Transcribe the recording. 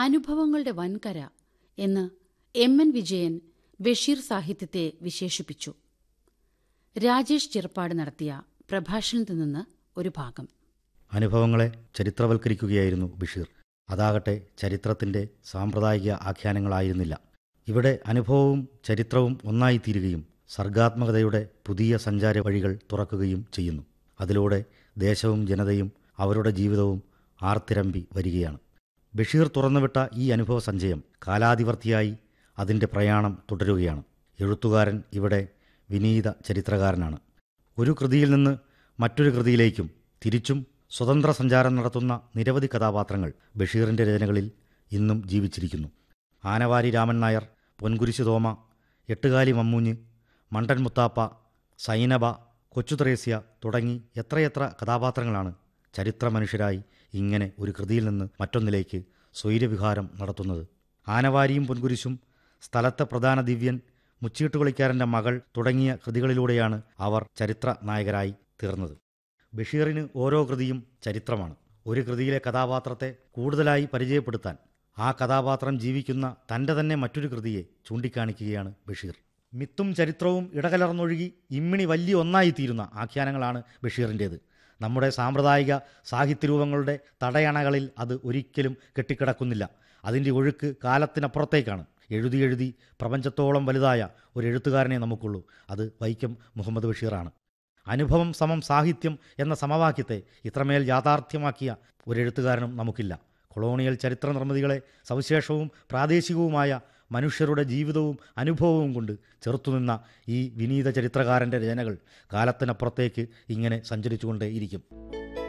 അനുഭവങ്ങളുടെ വൻകര എന്ന് M N Vijayan Basheer സാഹിത്യത്തെ വിശേഷിപ്പിച്ചു രാജേഷ് ചിറപ്പാട് നടത്തിയ പ്രഭാഷണത്തിൽ നിന്ന് ഒരു ഭാഗം അനുഭവങ്ങളെ ചരിത്രവൽക്കരിക്കുകയായിരുന്നു ബഷീർ അതാകട്ടെ ചരിത്രത്തിൻ്റെ സാമ്പ്രദായിക ആഖ്യാനങ്ങളായിരുന്നില്ല ഇവിടെ അനുഭവവും ചരിത്രവും ഒന്നായിത്തീരുകയും സർഗാത്മകതയുടെ പുതിയ സഞ്ചാര വഴികൾ തുറക്കുകയും ചെയ്യുന്നു അതിലൂടെ ദേശവും ജനതയും അവരുടെ ജീവിതവും ആർത്തിരമ്പി വരികയാണ് ബഷീർ തുറന്നുവിട്ട ഈ അനുഭവ സഞ്ചയം കാലാതിവർത്തിയായി അതിൻ്റെ പ്രയാണം തുടരുകയാണ് എഴുത്തുകാരൻ ഇവിടെ വിനീത ചരിത്രകാരനാണ് ഒരു കൃതിയിൽ നിന്ന് മറ്റൊരു കൃതിയിലേക്കും തിരിച്ചും സ്വതന്ത്ര സഞ്ചാരം നടത്തുന്ന നിരവധി കഥാപാത്രങ്ങൾ ബഷീറിൻ്റെ രചനകളിൽ ഇന്നും ജീവിച്ചിരിക്കുന്നു ആനവാരി രാമൻ നായർ പൊൻകുരിശു തോമ എട്ടുകാലി മമ്മൂഞ്ഞ് മണ്ടൻ മുത്താപ്പ സൈനബ കൊച്ചു ത്രേസ്യ തുടങ്ങി എത്രയെത്ര കഥാപാത്രങ്ങളാണ് ചരിത്ര മനുഷ്യരായി ഇങ്ങനെ ഒരു കൃതിയിൽ നിന്ന് മറ്റൊന്നിലേക്ക് സ്വൈര്യവിഹാരം നടത്തുന്നത് ആനവാരിയും പൊൻകുരിശും സ്ഥലത്തെ പ്രധാന ദിവ്യൻ മുച്ചീട്ടുകളിക്കാരൻ്റെ മകൾ തുടങ്ങിയ കൃതികളിലൂടെയാണ് അവർ ചരിത്ര നായകരായി തീർന്നത് ബഷീറിന് ഓരോ കൃതിയും ചരിത്രമാണ് ഒരു കൃതിയിലെ കഥാപാത്രത്തെ കൂടുതലായി പരിചയപ്പെടുത്താൻ ആ കഥാപാത്രം ജീവിക്കുന്ന തൻ്റെ തന്നെ മറ്റൊരു കൃതിയെ ചൂണ്ടിക്കാണിക്കുകയാണ് ബഷീർ മിത്തും ചരിത്രവും ഇടകലർന്നൊഴുകി ഇമ്മിണി വലിയ ഒന്നായിത്തീരുന്ന ആഖ്യാനങ്ങളാണ് ബഷീറിൻ്റേത് നമ്മുടെ സാമ്പ്രദായിക സാഹിത്യരൂപങ്ങളുടെ തടയണകളിൽ അത് ഒരിക്കലും കെട്ടിക്കിടക്കുന്നില്ല അതിൻ്റെ ഒഴുക്ക് കാലത്തിനപ്പുറത്തേക്കാണ് എഴുതി എഴുതി പ്രപഞ്ചത്തോളം വലുതായ ഒരു എഴുത്തുകാരനെ നമുക്കുള്ളൂ അത് വൈക്കം മുഹമ്മദ് ബഷീറാണ് അനുഭവം സമം സാഹിത്യം എന്ന സമവാക്യത്തെ ഇത്രമേൽ യാഥാർത്ഥ്യമാക്കിയ ഒരു എഴുത്തുകാരനും നമുക്കില്ല കൊളോണിയൽ ചരിത്ര നിർമ്മിതികളെ സവിശേഷവും പ്രാദേശികവുമായ മനുഷ്യരുടെ ജീവിതവും അനുഭവവും കൊണ്ട് ചെറുത്തുനിന്ന ഈ വിനീത ചരിത്രകാരൻ്റെ രചനകൾ കാലത്തിനപ്പുറത്തേക്ക് ഇങ്ങനെ സഞ്ചരിച്ചുകൊണ്ടേയിരിക്കും